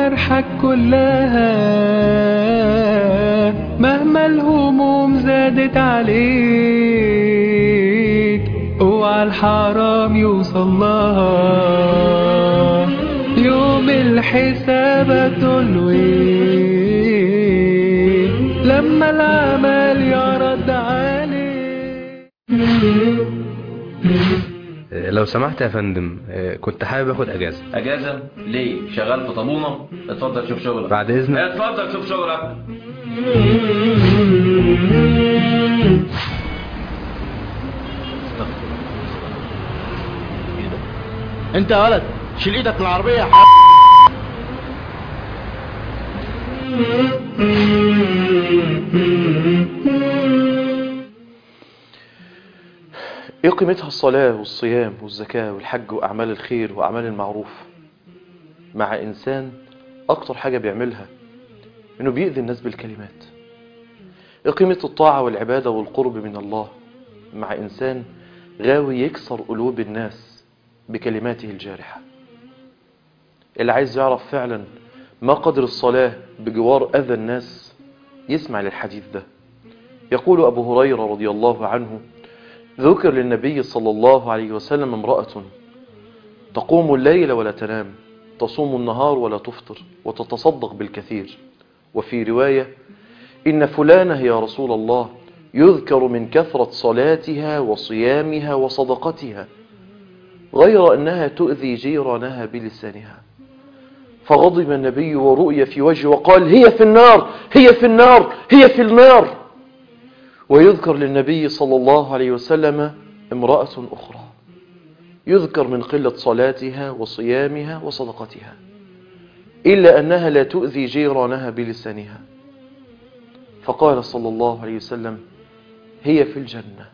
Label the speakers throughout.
Speaker 1: جوارحك كلها مهما الهموم زادت عليك اوعى الحرام يوصل لها يوم الحساب تلوي لما العمل يرد عليك
Speaker 2: لو سمحت يا فندم آه، كنت حابب اخد اجازه
Speaker 3: اجازه ليه شغال في طابونه اتفضل شوف شغلك
Speaker 2: بعد اذنك
Speaker 3: اتفضل شوف شغلك
Speaker 4: انت يا ولد شيل ايدك من العربية يا
Speaker 5: ايه قيمتها الصلاة والصيام والزكاة والحج وأعمال الخير وأعمال المعروف مع إنسان أكتر حاجة بيعملها إنه بيأذي الناس بالكلمات ايه قيمة الطاعة والعبادة والقرب من الله مع إنسان غاوي يكسر قلوب الناس بكلماته الجارحة اللي عايز يعرف فعلا ما قدر الصلاة بجوار أذى الناس يسمع للحديث ده يقول أبو هريرة رضي الله عنه ذكر للنبي صلى الله عليه وسلم امرأة تقوم الليل ولا تنام تصوم النهار ولا تفطر وتتصدق بالكثير وفي رواية إن فلانة يا رسول الله يذكر من كثرة صلاتها وصيامها وصدقتها غير أنها تؤذي جيرانها بلسانها فغضب النبي ورؤي في وجهه وقال هي في النار هي في النار هي في النار ويذكر للنبي صلى الله عليه وسلم امرأة أخرى يذكر من قلة صلاتها وصيامها وصدقتها إلا أنها لا تؤذي جيرانها بلسانها فقال صلى الله عليه وسلم هي في الجنة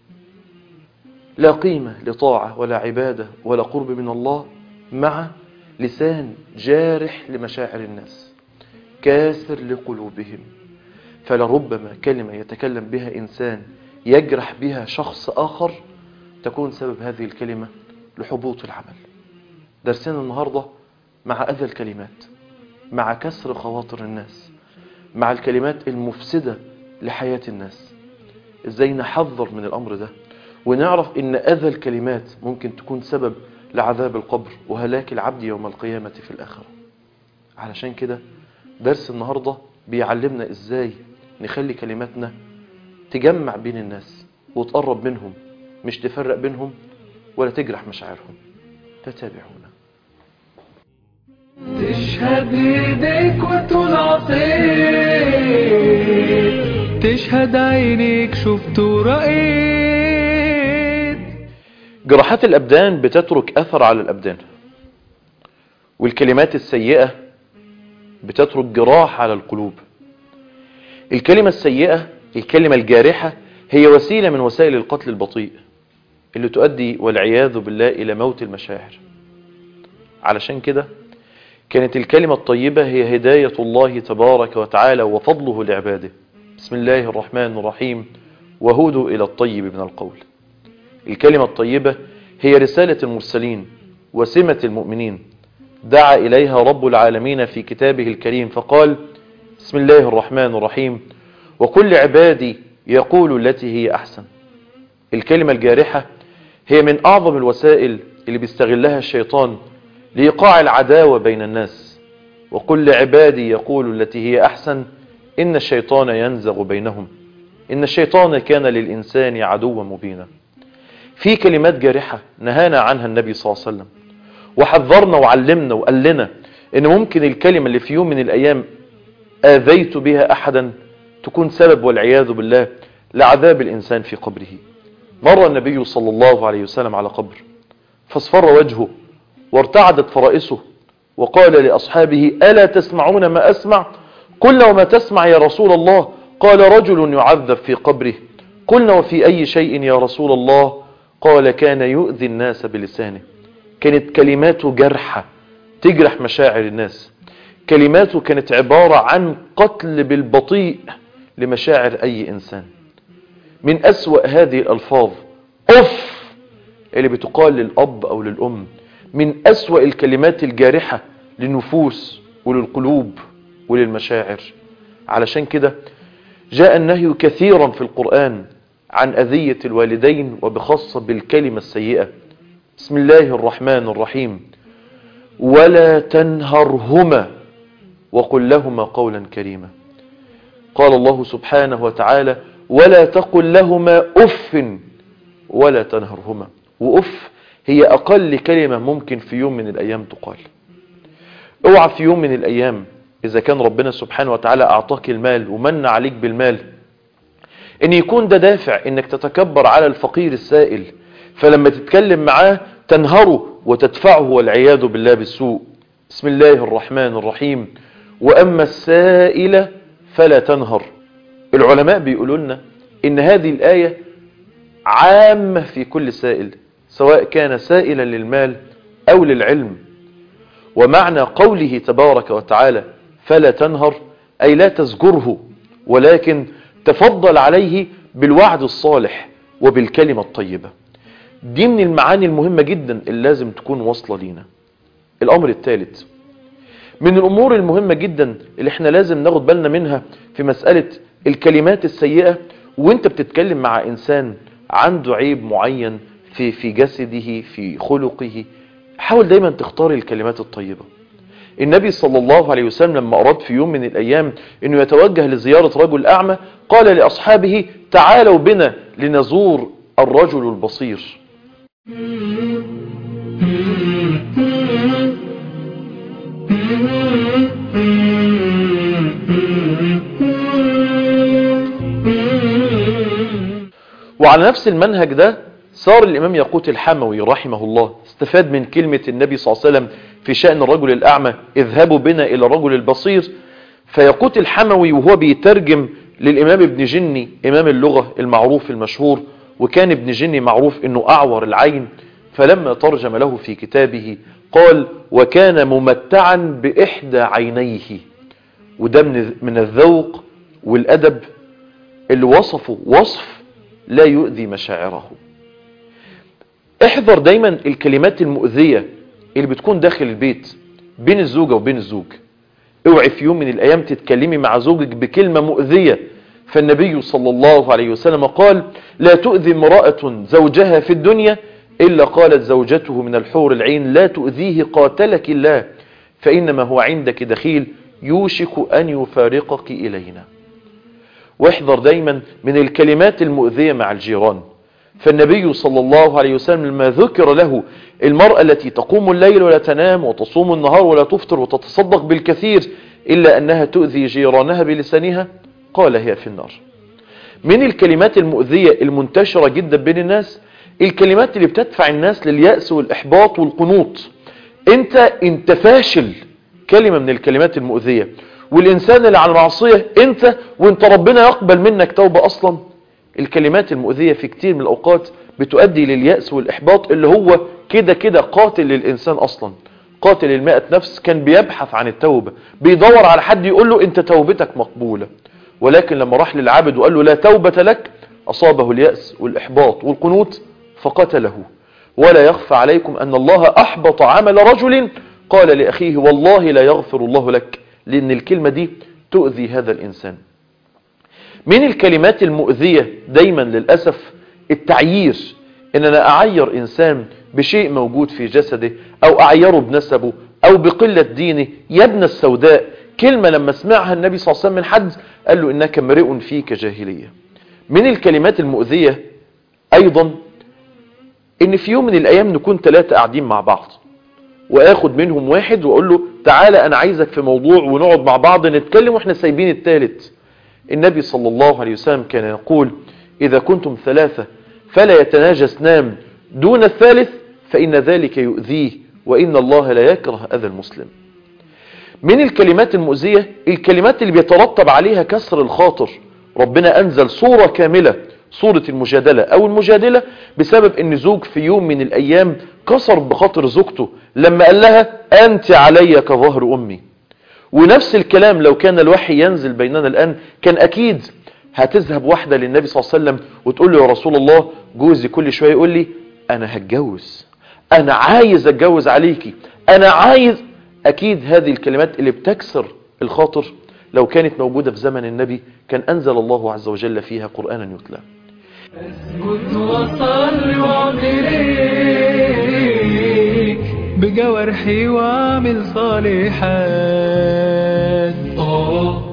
Speaker 5: لا قيمة لطاعة ولا عبادة ولا قرب من الله مع لسان جارح لمشاعر الناس كاسر لقلوبهم فلربما كلمة يتكلم بها إنسان يجرح بها شخص آخر تكون سبب هذه الكلمة لحبوط العمل درسنا النهاردة مع أذى الكلمات مع كسر خواطر الناس مع الكلمات المفسدة لحياة الناس ازاي نحذر من الأمر ده ونعرف ان أذى الكلمات ممكن تكون سبب لعذاب القبر وهلاك العبد يوم القيامة في الآخرة علشان كده درس النهاردة بيعلمنا ازاي نخلي كلماتنا تجمع بين الناس وتقرب منهم مش تفرق بينهم ولا تجرح مشاعرهم فتابعونا
Speaker 1: تشهد ايديك وتقول عطيت تشهد عينيك شفت ورأيت
Speaker 5: جراحات الأبدان بتترك أثر على الأبدان والكلمات السيئة بتترك جراح على القلوب الكلمة السيئة الكلمة الجارحة هي وسيلة من وسائل القتل البطيء اللي تؤدي والعياذ بالله إلى موت المشاعر علشان كده كانت الكلمة الطيبة هي هداية الله تبارك وتعالى وفضله لعباده بسم الله الرحمن الرحيم وهودوا إلى الطيب من القول الكلمة الطيبة هي رسالة المرسلين وسمة المؤمنين دعا إليها رب العالمين في كتابه الكريم فقال بسم الله الرحمن الرحيم وكل عبادي يقول التي هي أحسن الكلمة الجارحة هي من أعظم الوسائل اللي بيستغلها الشيطان لإيقاع العداوة بين الناس وكل عبادي يقول التي هي أحسن إن الشيطان ينزغ بينهم إن الشيطان كان للإنسان عدوا مبينا في كلمات جارحة نهانا عنها النبي صلى الله عليه وسلم وحذرنا وعلمنا وقال لنا إن ممكن الكلمة اللي في يوم من الأيام آذيت بها أحدا تكون سبب والعياذ بالله لعذاب الإنسان في قبره مر النبي صلى الله عليه وسلم على قبر فاصفر وجهه وارتعدت فرائسه وقال لأصحابه ألا تسمعون ما أسمع قلنا وما تسمع يا رسول الله قال رجل يعذب في قبره قلنا وفي أي شيء يا رسول الله قال كان يؤذي الناس بلسانه كانت كلماته جرحة تجرح مشاعر الناس كلماته كانت عبارة عن قتل بالبطيء لمشاعر أي إنسان من أسوأ هذه الألفاظ أف اللي بتقال للأب أو للأم من أسوأ الكلمات الجارحة للنفوس وللقلوب وللمشاعر علشان كده جاء النهي كثيرا في القرآن عن أذية الوالدين وبخاصة بالكلمة السيئة بسم الله الرحمن الرحيم ولا تنهرهما وقل لهما قولا كريما قال الله سبحانه وتعالى ولا تقل لهما أف ولا تنهرهما وأف هي أقل كلمة ممكن في يوم من الأيام تقال اوعى في يوم من الأيام إذا كان ربنا سبحانه وتعالى أعطاك المال ومن عليك بالمال ان يكون ده دافع انك تتكبر على الفقير السائل فلما تتكلم معاه تنهره وتدفعه والعياذ بالله بالسوء بسم الله الرحمن الرحيم وأما السائل فلا تنهر العلماء بيقولوا لنا ان هذه الآية عامة في كل سائل سواء كان سائلا للمال أو للعلم ومعنى قوله تبارك وتعالى فلا تنهر أي لا تزجره ولكن تفضل عليه بالوعد الصالح وبالكلمة الطيبة دي من المعاني المهمة جدا اللي لازم تكون واصلة لينا الأمر الثالث من الأمور المهمة جدا اللي احنا لازم ناخد بالنا منها في مسألة الكلمات السيئة وانت بتتكلم مع إنسان عنده عيب معين في في جسده في خلقه حاول دايما تختار الكلمات الطيبة النبي صلى الله عليه وسلم لما أراد في يوم من الأيام أنه يتوجه لزيارة رجل أعمى قال لأصحابه تعالوا بنا لنزور الرجل البصير وعلى نفس المنهج ده صار الإمام يقوت الحموي رحمه الله استفاد من كلمة النبي صلى الله عليه وسلم في شأن الرجل الأعمى اذهبوا بنا إلى الرجل البصير فيقوت الحموي وهو بيترجم للإمام ابن جني إمام اللغة المعروف المشهور وكان ابن جني معروف أنه أعور العين فلما ترجم له في كتابه قال وكان ممتعا بإحدى عينيه وده من من الذوق والأدب اللي وصفه وصف لا يؤذي مشاعره احذر دايما الكلمات المؤذية اللي بتكون داخل البيت بين الزوجة وبين الزوج اوعي في يوم من الايام تتكلمي مع زوجك بكلمة مؤذية فالنبي صلى الله عليه وسلم قال لا تؤذي امرأة زوجها في الدنيا إلا قالت زوجته من الحور العين لا تؤذيه قاتلك الله فإنما هو عندك دخيل يوشك أن يفارقك إلينا واحذر دايما من الكلمات المؤذية مع الجيران فالنبي صلى الله عليه وسلم لما ذكر له المرأة التي تقوم الليل ولا تنام وتصوم النهار ولا تفطر وتتصدق بالكثير إلا أنها تؤذي جيرانها بلسانها قال هي في النار من الكلمات المؤذية المنتشرة جدا بين الناس الكلمات اللي بتدفع الناس لليأس والإحباط والقنوط انت انت فاشل كلمة من الكلمات المؤذية والإنسان اللي على المعصية انت وانت ربنا يقبل منك توبة أصلا الكلمات المؤذية في كتير من الأوقات بتؤدي لليأس والإحباط اللي هو كده كده قاتل للإنسان أصلا قاتل المائة نفس كان بيبحث عن التوبة بيدور على حد يقول له انت توبتك مقبولة ولكن لما راح للعبد وقال له لا توبة لك أصابه اليأس والإحباط والقنوط فقتله ولا يخفى عليكم أن الله أحبط عمل رجل قال لأخيه والله لا يغفر الله لك لأن الكلمة دي تؤذي هذا الإنسان من الكلمات المؤذية دايما للأسف التعيير ان انا اعير انسان بشيء موجود في جسده او اعيره بنسبه او بقلة دينه يا ابن السوداء كلمة لما سمعها النبي صلى الله عليه وسلم من حد قال له انك امرئ فيك جاهلية من الكلمات المؤذية ايضا ان في يوم من الايام نكون ثلاثة قاعدين مع بعض واخد منهم واحد واقول له تعالى انا عايزك في موضوع ونقعد مع بعض نتكلم واحنا سايبين الثالث النبي صلى الله عليه وسلم كان يقول إذا كنتم ثلاثة فلا يتناجى اثنان دون الثالث فإن ذلك يؤذيه وإن الله لا يكره أذى المسلم من الكلمات المؤذية الكلمات اللي بيترتب عليها كسر الخاطر ربنا أنزل صورة كاملة صورة المجادلة أو المجادلة بسبب أن زوج في يوم من الأيام كسر بخاطر زوجته لما قال لها أنت علي كظهر أمي ونفس الكلام لو كان الوحي ينزل بيننا الآن كان أكيد هتذهب واحدة للنبي صلى الله عليه وسلم وتقول له يا رسول الله جوزي كل شوية يقول لي أنا هتجوز أنا عايز أتجوز عليكي أنا عايز أكيد هذه الكلمات اللي بتكسر الخاطر لو كانت موجودة في زمن النبي كان أنزل الله عز وجل فيها قرآنا يتلى
Speaker 1: اسكت وصل واعتريك بجوارحي واعمل صالحات آه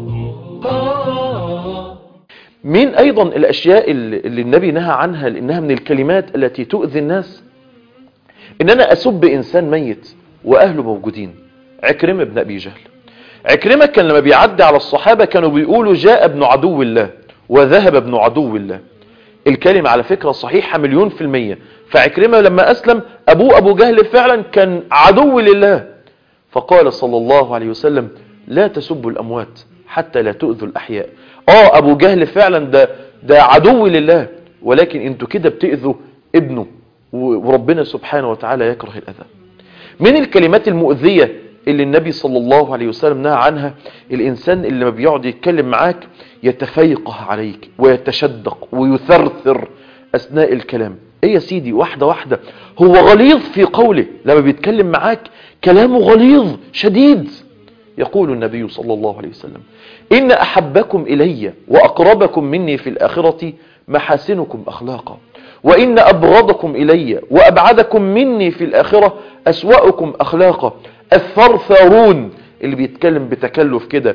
Speaker 1: آه
Speaker 5: من أيضا الأشياء اللي اللي النبي نهى عنها لأنها من الكلمات التي تؤذي الناس إن أنا أسب إنسان ميت وأهله موجودين عكرمة بن أبي جهل عكرمة كان لما بيعدي على الصحابة كانوا بيقولوا جاء ابن عدو الله وذهب ابن عدو الله الكلمة على فكرة صحيحة مليون في المية فعكرمة لما أسلم أبوه أبو جهل فعلا كان عدو لله فقال صلى الله عليه وسلم لا تسبوا الأموات حتى لا تؤذوا الأحياء آه أبو جهل فعلا ده, ده عدو لله ولكن انتوا كده بتأذوا ابنه وربنا سبحانه وتعالى يكره الأذى من الكلمات المؤذية اللي النبي صلى الله عليه وسلم نهى عنها الإنسان اللي ما بيقعد يتكلم معاك يتفيقه عليك ويتشدق ويثرثر أثناء الكلام ايه يا سيدي واحدة واحدة هو غليظ في قوله لما بيتكلم معاك كلامه غليظ شديد يقول النبي صلى الله عليه وسلم إن أحبكم إلي وأقربكم مني في الآخرة محاسنكم أخلاقا وإن أبغضكم إلي وأبعدكم مني في الآخرة أسوأكم أخلاقا الثرثرون اللي بيتكلم بتكلف كده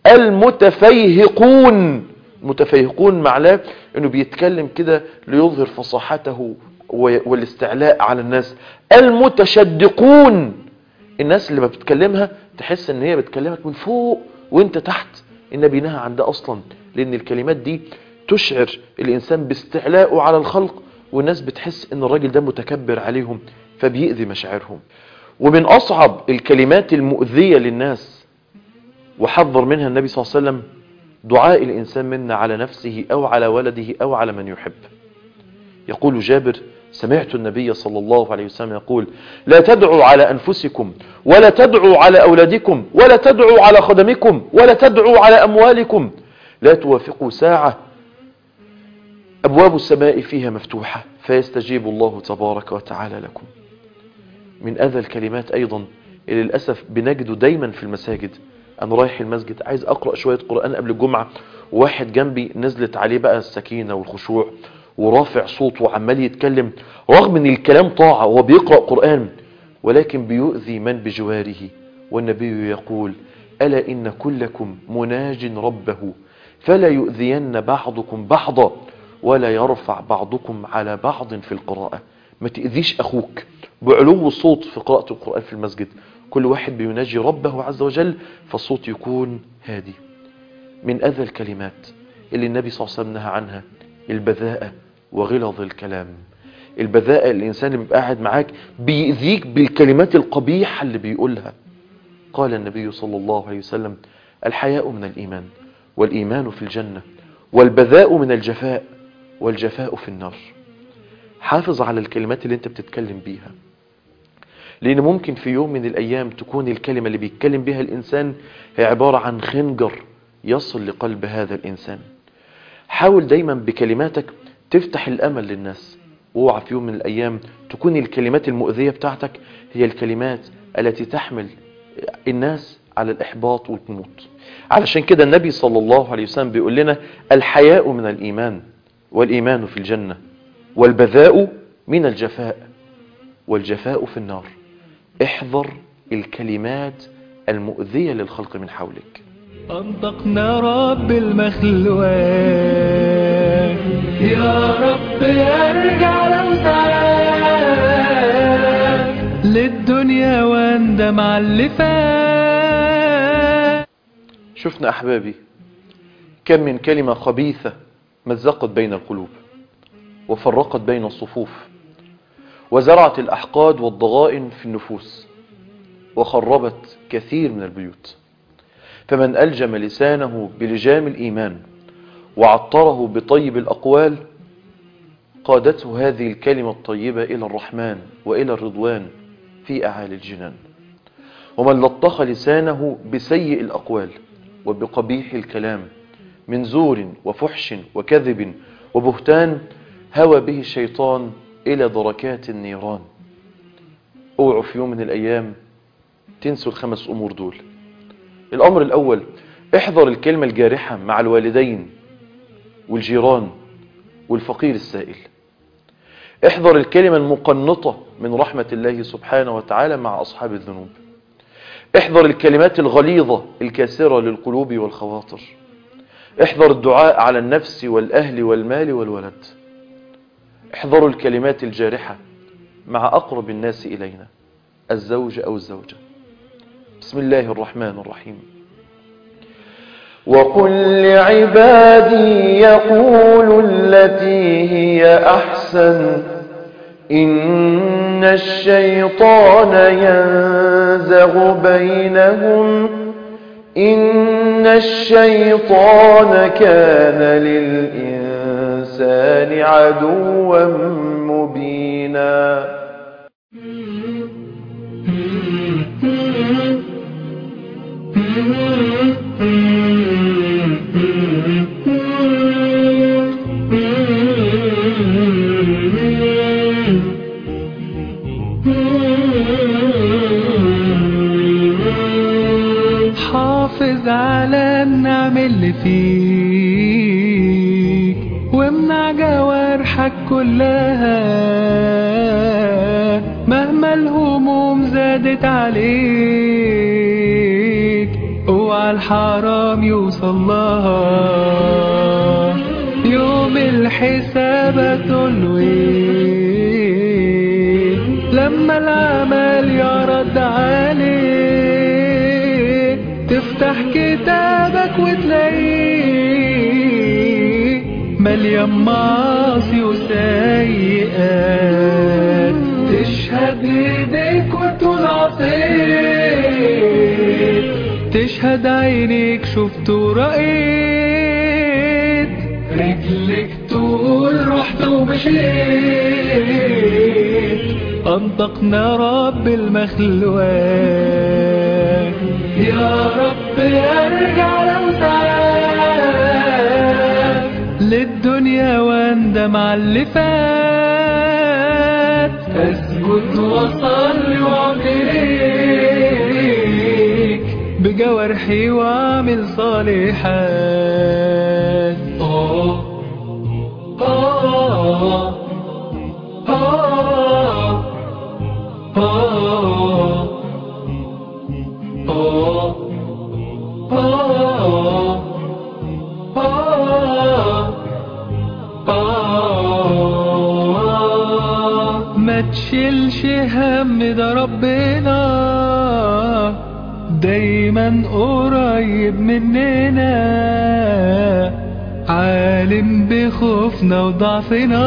Speaker 5: المتفيهقون متفيهقون معناه انه بيتكلم كده ليظهر فصاحته والاستعلاء على الناس المتشدقون الناس اللي ما بتكلمها تحس ان هي بتكلمك من فوق وانت تحت النبي نهى عن ده اصلا لان الكلمات دي تشعر الانسان باستعلاءه على الخلق والناس بتحس ان الراجل ده متكبر عليهم فبيأذي مشاعرهم ومن اصعب الكلمات المؤذية للناس وحذر منها النبي صلى الله عليه وسلم دعاء الانسان منا على نفسه او على ولده او على من يحب يقول جابر سمعت النبي صلى الله عليه وسلم يقول لا تدعوا على أنفسكم ولا تدعوا على أولادكم ولا تدعوا على خدمكم ولا تدعوا على أموالكم لا توافقوا ساعة أبواب السماء فيها مفتوحة فيستجيب الله تبارك وتعالى لكم من أذى الكلمات أيضا اللي للأسف بنجده دايما في المساجد أنا رايح المسجد عايز أقرأ شوية قرآن قبل الجمعة وواحد جنبي نزلت عليه بقى السكينة والخشوع ورافع صوته وعمال يتكلم رغم ان الكلام طاعة وهو بيقرأ قرآن ولكن بيؤذي من بجواره والنبي يقول ألا إن كلكم مناج ربه فلا يؤذين بعضكم بعضا ولا يرفع بعضكم على بعض في القراءة ما تأذيش أخوك بعلو الصوت في قراءة القرآن في المسجد كل واحد بيناجي ربه عز وجل فالصوت يكون هادي من أذى الكلمات اللي النبي صلى الله عليه وسلم نهى عنها البذاءة وغلظ الكلام البذاءة الإنسان اللي بيبقى قاعد معاك بيأذيك بالكلمات القبيحة اللي بيقولها قال النبي صلى الله عليه وسلم الحياء من الإيمان والإيمان في الجنة والبذاء من الجفاء والجفاء في النار حافظ على الكلمات اللي انت بتتكلم بيها لأن ممكن في يوم من الأيام تكون الكلمة اللي بيتكلم بها الإنسان هي عبارة عن خنجر يصل لقلب هذا الإنسان حاول دايما بكلماتك تفتح الأمل للناس واوعى في يوم من الأيام تكون الكلمات المؤذية بتاعتك هي الكلمات التي تحمل الناس على الإحباط والموت علشان كده النبي صلى الله عليه وسلم بيقول لنا الحياء من الإيمان والإيمان في الجنة والبذاء من الجفاء والجفاء في النار احذر الكلمات المؤذية للخلق من حولك
Speaker 1: أنطقنا رب المخلوقات يا رب ارجع لو ساعات للدنيا واندم على اللي فات
Speaker 5: شفنا أحبابي كم من كلمة خبيثة مزقت بين القلوب وفرقت بين الصفوف وزرعت الأحقاد والضغائن في النفوس وخربت كثير من البيوت فمن ألجم لسانه بلجام الإيمان وعطره بطيب الأقوال قادته هذه الكلمة الطيبة إلى الرحمن وإلى الرضوان في أعالي الجنان ومن لطخ لسانه بسيء الأقوال وبقبيح الكلام من زور وفحش وكذب وبهتان هوى به الشيطان إلى دركات النيران اوعوا في يوم من الأيام تنسوا الخمس أمور دول الأمر الأول احذر الكلمة الجارحة مع الوالدين والجيران والفقير السائل احذر الكلمة المقنطة من رحمة الله سبحانه وتعالى مع أصحاب الذنوب احذر الكلمات الغليظة الكاسرة للقلوب والخواطر احذر الدعاء على النفس والأهل والمال والولد احذروا الكلمات الجارحة مع أقرب الناس إلينا الزوج أو الزوجة بسم الله الرحمن الرحيم
Speaker 6: وقل لعبادي يقولوا التي هي أحسن إن الشيطان ينزغ بينهم إن الشيطان كان للإنسان عدوا مبينا
Speaker 1: حافظ على النعم اللي فيك وامنع جوارحك كلها مهما الهموم زادت عليك اوعى الحرام يوصل لها يوم الحساب هتقوله ايه لما العمل يرد عليك تفتح كتابك وتلاقيه مليان معاصي وسيئات تشهد ايديك وتقول عصيت تشهد عينيك شفت ورأيت رجلك تقول رحت ومشيت أنطقنا رب المخلوقات يا رب ارجع لو ساعات للدنيا واندم على اللي فات اسجد واصلي واعتريك بجوارحي واعمل صالحات أوه. أوه. أوه. أوه. أوه. ما تشيلش هم ده ربنا دايما قريب مننا عالم بخوفنا وضعفنا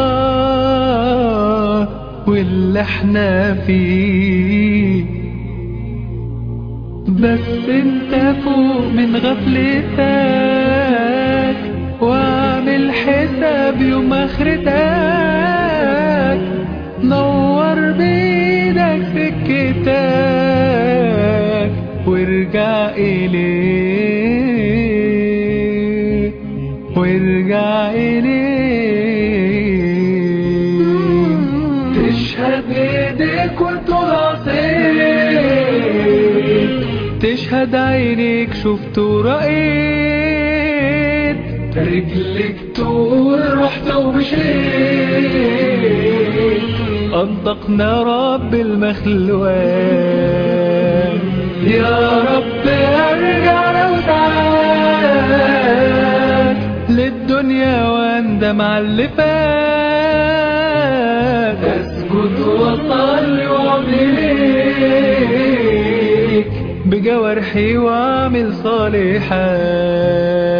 Speaker 1: واللي احنا فيه بس انت فوق من غفلتك واعمل حساب يوم اخرتك نور بيدك سكتك وارجع اليه وارجع اليه تشهد ايديك وتقول عصيت تشهد عينيك شفت ورأيت رجلك تقول رحت ومشيت أنطقنا رب المخلوقات يا رب ارجع لو تعاد للدنيا واندم على اللي فات اسجد واصلي واعمل بجوارحي واعمل صالحات